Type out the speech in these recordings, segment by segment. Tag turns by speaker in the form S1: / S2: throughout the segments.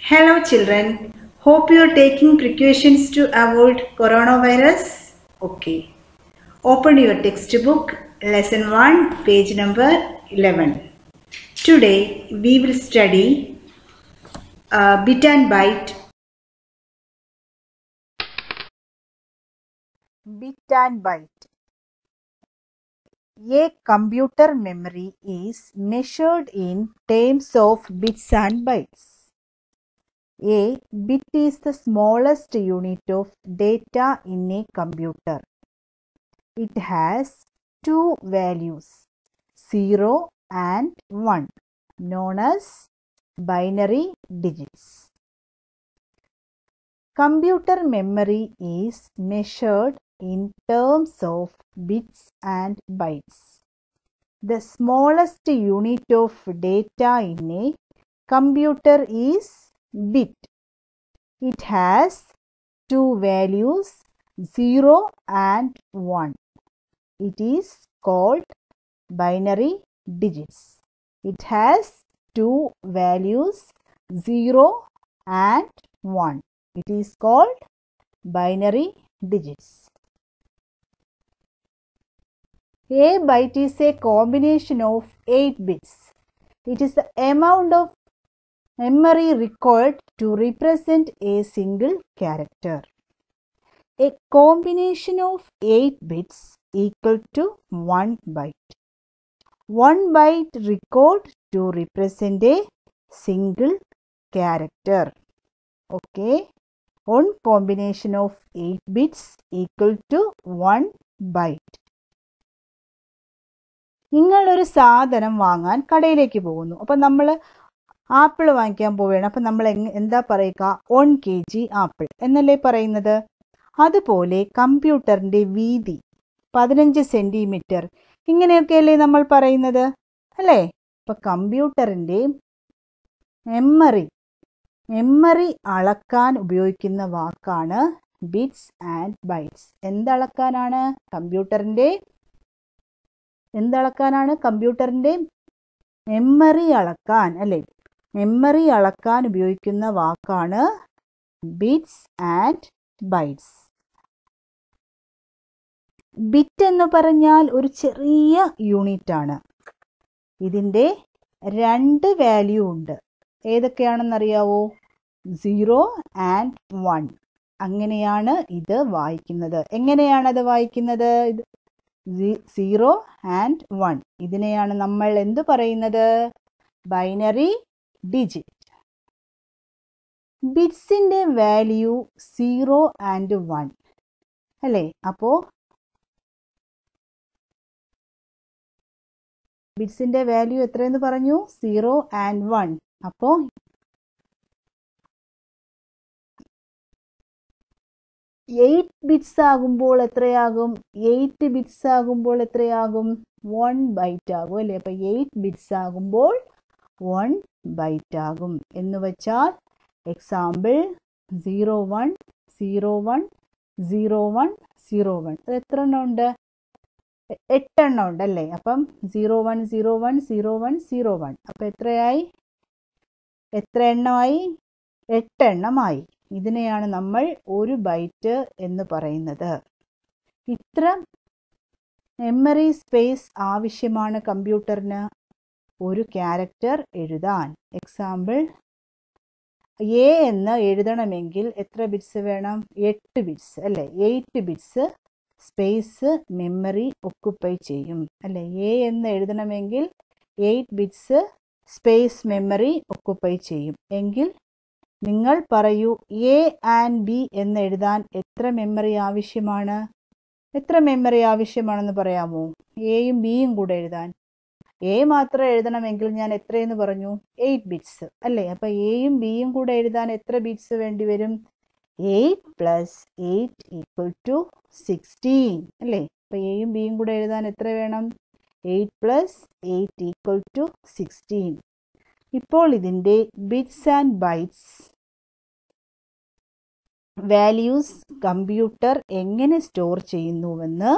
S1: Hello children, hope you are taking precautions to avoid coronavirus. Okay. Open your textbook, lesson 1, page number 11. Today we will study uh, bit and byte. Bit and byte. A computer memory is measured in terms of bits and bytes. A bit is the smallest unit of data in a computer. It has two values 0 and 1 known as binary digits. Computer memory is measured in terms of bits and bytes. The smallest unit of data in a computer is bit. It has two values 0 and 1. It is called binary digits. It has two values 0 and 1. It is called binary digits. A byte is a combination of 8 bits. It is the amount of memory required to represent a single character. A combination of 8 bits equal to 1 byte. 1 byte record to represent a single character. Okay. One combination of 8 bits equal to 1 byte. നിങ്ങൾ ഒരു സാധനം വാങ്ങാൻ കടയിലേക്ക് പോകുന്നു അപ്പം നമ്മൾ apple വാങ്ങിക്കാൻ പോവുകയാണ് അപ്പം നമ്മൾ എങ് എന്താ പറയുക വൺ കെ ജി ആപ്പിൾ എന്നല്ലേ പറയുന്നത് അതുപോലെ കമ്പ്യൂട്ടറിൻ്റെ വീതി പതിനഞ്ച് സെൻറ്റിമീറ്റർ ഇങ്ങനെയൊക്കെയല്ലേ നമ്മൾ പറയുന്നത് അല്ലേ അപ്പം കമ്പ്യൂട്ടറിൻ്റെ മെമ്മറി മെമ്മറി അളക്കാൻ ഉപയോഗിക്കുന്ന വാക്കാണ് ബിറ്റ്സ് ആൻഡ് ബൈറ്റ്സ് എന്തളക്കാനാണ് കമ്പ്യൂട്ടറിൻ്റെ എന്തളക്കാനാണ് കമ്പ്യൂട്ടറിൻ്റെ മെമ്മറി അളക്കാൻ അല്ലേ മെമ്മറി അളക്കാൻ ഉപയോഗിക്കുന്ന വാക്കാണ് ബിറ്റ്സ് ആൻഡ് ബൈറ്റ്സ് ബിറ്റ് എന്ന് പറഞ്ഞാൽ ഒരു ചെറിയ യൂണിറ്റ് ആണ് ഇതിൻ്റെ രണ്ട് വാല്യൂ ഉണ്ട് ഏതൊക്കെയാണെന്നറിയാവോ സീറോ ആൻഡ് വൺ അങ്ങനെയാണ് ഇത് വായിക്കുന്നത് എങ്ങനെയാണ് അത് വായിക്കുന്നത് ഇത് സീറോ ആൻഡ് വൺ ഇതിനെയാണ് നമ്മൾ എന്ത് പറയുന്നത് ബൈനറി ഡിജിറ്റ് ബിറ്റ്സിൻ്റെ വാല്യൂ സീറോ ആൻഡ് വൺ അല്ലേ അപ്പോൾ ബിറ്റ്സിൻ്റെ വാല്യൂ എത്രയെന്ന് പറഞ്ഞു സീറോ ആൻഡ് വൺ അപ്പോൾ എയ്റ്റ് ബിറ്റ്സ് ആകുമ്പോൾ എത്രയാകും എയ്റ്റ് ബിറ്റ്സ് ആകുമ്പോൾ എത്രയാകും വൺ ബൈറ്റ് ആകും അല്ലേ അപ്പോൾ എയ്റ്റ് ബിറ്റ്സ് ആകുമ്പോൾ വൺ ബൈറ്റ് ആകും എന്ന് വെച്ചാൽ example zero one zero one zero one zero one അത് എത്ര എണ്ണം ഉണ്ട് എട്ടെണ്ണം ഉണ്ട് അല്ലേ അപ്പം zero one zero one zero one zero one അപ്പം എത്രയായി എത്ര എണ്ണമായി എട്ടെണ്ണമായി ഇതിനെയാണ് നമ്മൾ ഒരു ബൈറ്റ് എന്ന് പറയുന്നത് ഇത്ര മെമ്മറി സ്പേസ് ആവശ്യമാണ് കമ്പ്യൂട്ടറിന് ഒരു ക്യാരക്ടർ എഴുതാൻ എക്സാമ്പിൾ എ എന്ന് എഴുതണമെങ്കിൽ എത്ര ബിറ്റ്സ് വേണം എട്ട് ബിറ്റ്സ് അല്ലേ eight bits space memory occupy ചെയ്യും അല്ലേ എ എന്ന് എഴുതണമെങ്കിൽ eight bits space memory occupy ചെയ്യും എങ്കിൽ നിങ്ങൾ പറയൂ എ ആൻഡ് ബി എന്ന് എഴുതാൻ എത്ര മെമ്മറി ആവശ്യമാണ് എത്ര മെമ്മറി ആവശ്യമാണെന്ന് പറയാമോ എയും ബിയും കൂടെ എഴുതാൻ എ മാത്രം എഴുതണമെങ്കിൽ ഞാൻ എത്രയെന്ന് പറഞ്ഞു എയ്റ്റ് ബിറ്റ്സ് അല്ലേ അപ്പം എയും ബിയും കൂടെ എഴുതാൻ എത്ര ബിറ്റ്സ് വേണ്ടി വരും eight plus eight equal to sixteen അല്ലേ അപ്പം എയും ബിയും കൂടെ എഴുതാൻ എത്ര വേണം eight plus eight equal to sixteen ഇപ്പോൾ ഇതിൻ്റെ bits and bytes values computer എങ്ങനെ സ്റ്റോർ ചെയ്യുന്നുവെന്ന്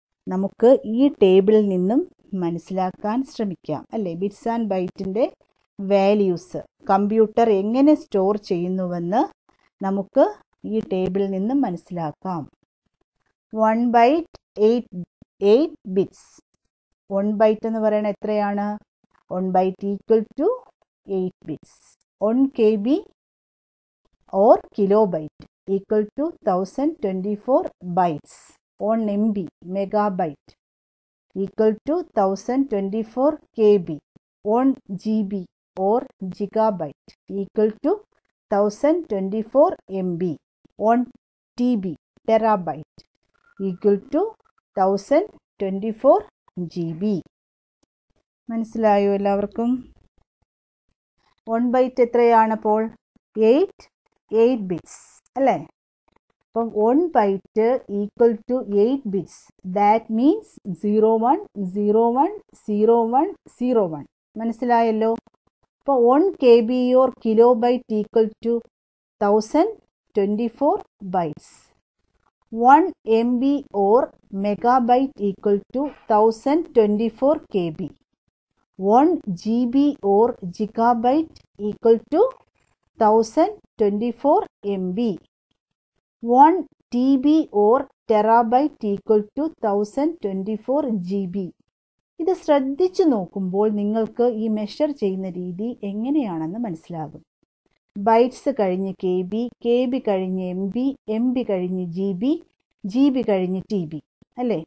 S1: നമുക്ക് ഈ ടേബിളിൽ നിന്നും മനസ്സിലാക്കാൻ ശ്രമിക്കാം അല്ലേ ബിറ്റ്സ് ആൻഡ് ബൈറ്റിൻ്റെ വാല്യൂസ് കമ്പ്യൂട്ടർ എങ്ങനെ സ്റ്റോർ ചെയ്യുന്നുവെന്ന് നമുക്ക് ഈ ടേബിളിൽ നിന്ന് മനസ്സിലാക്കാം one byte eight eight bits one byte എന്ന് പറയുന്നത് എത്രയാണ് one byte equal to eight bits one K B or kilobyte equal to thousand twenty four bytes one M B megabyte equal to thousand twenty four K B one G B or gigabyte equal to thousand twenty four M B one T B terabyte equal to thousand twenty four G B മനസ്സിലായോ എല്ലാവർക്കും one byte എത്രയാണപ്പോൾ eight eight bits അല്ലേ അപ്പം one byte equal to eight bits that means zero one zero one zero one zero one മനസ്സിലായല്ലോ അപ്പോൾ one K B or kilobyte equal to thousand twenty four bytes one M B or megabyte equal to thousand twenty four K B one G B or gigabyte equal to thousand twenty four M B one T B or terabyte equal to thousand twenty four G B ഇത് ശ്രദ്ധിച്ചു നോക്കുമ്പോൾ നിങ്ങൾക്ക് ഈ measure ചെയ്യുന്ന രീതി എങ്ങനെയാണെന്ന് മനസ്സിലാകും bytes കഴിഞ്ഞ് കെ ബി കെ ബി കഴിഞ്ഞ് എം ബി എം ബി കഴിഞ്ഞ് ജി ബി ജി ബി കഴിഞ്ഞ് ടി ബി അല്ലേ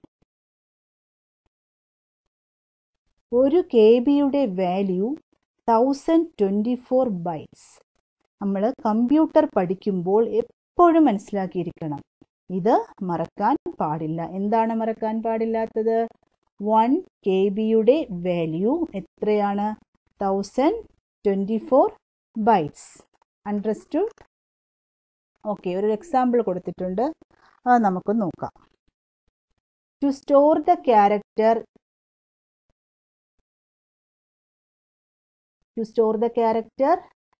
S1: ഒരു കെ ബിയുടെ value thousand twenty four bytes നമ്മൾ കമ്പ്യൂട്ടർ പഠിക്കുമ്പോൾ എപ്പോഴും മനസ്സിലാക്കിയിരിക്കണം ഇത് മറക്കാൻ പാടില്ല എന്താണ് മറക്കാൻ പാടില്ലാത്തത് വൺ കെ ബിയുടെ വാല്യൂ എത്രയാണ് thousand twenty four bytes understood okay ഒരു എക്സാമ്പിൾ കൊടുത്തിട്ടുണ്ട് അത് നമുക്ക് നോക്കാം to store the character to store the character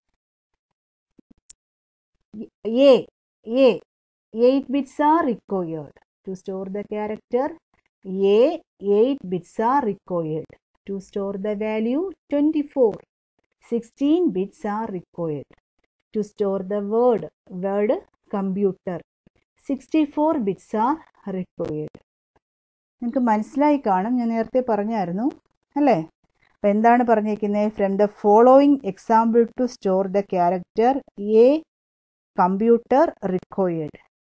S1: a a 8 bits are required to store the character a 8 bits are required to store the value 24 16 bits are required to store the word word computer 64 bits are required നിങ്ങൾക്ക് മനസ്സിലായി കാണും ഞാൻ നേരത്തെ പറഞ്ഞായിരുന്നു അല്ലേ അപ്പം എന്താണ് പറഞ്ഞിരിക്കുന്നത് from the following example to store the character A computer required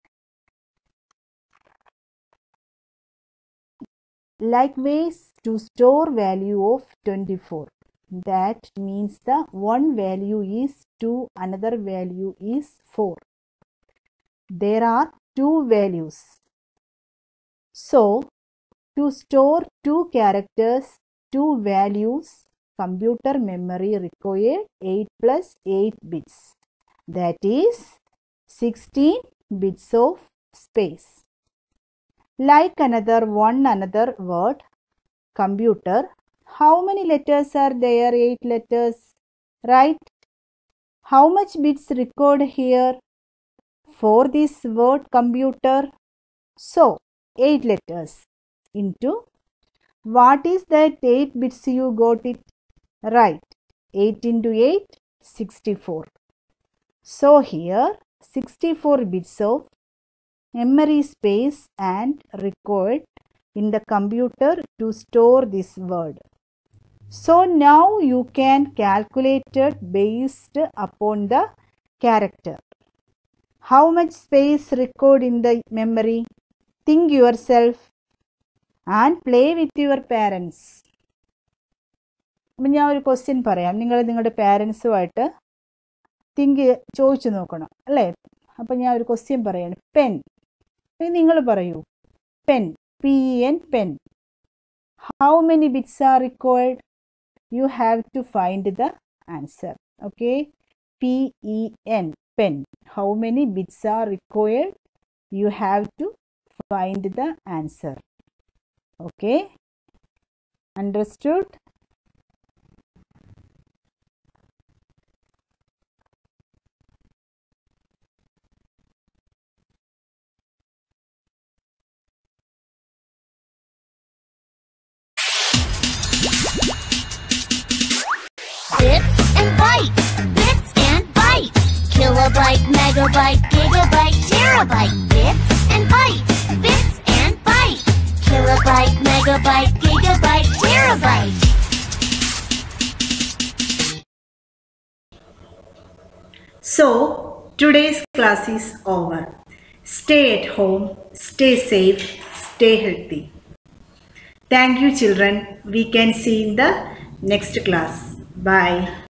S1: likewise to store value of 24 that means the one value is 2 another value is 4 there are two values so to store two characters two values computer memory required 8 plus 8 bits that is 16 bits of space like another one another word computer how many letters are there 8 letters right how much bits record here for this word computer so 8 letters into what is that 8 bits you got it? Right. 8 into 8, 64. So here 64 bits of memory space and required in the computer to store this word. So now you can calculate it based upon the character. How much space required in the memory? Think yourself and play with your parents അപ്പം ഞാൻ ഒരു question പറയാം നിങ്ങൾ നിങ്ങളുടെ പാരൻസുമായിട്ട് think ചോദിച്ചു നോക്കണം അല്ലേ അപ്പം ഞാൻ ഒരു ക്വസ്റ്റ്യൻ പറയാണ് പെൻ നിങ്ങൾ പറയൂ pen P N pen how many bits are required you have to find the answer okay P E N pen how many bits are required you have to find the answer okay understood
S2: It's megabyte, gigabyte, terabyte, bits and bytes, bits and bytes. Kilobyte, megabyte, gigabyte, terabyte.
S1: So, today's class is over. Stay at home, stay safe, stay healthy. Thank you, children. We can see in the next class. Bye.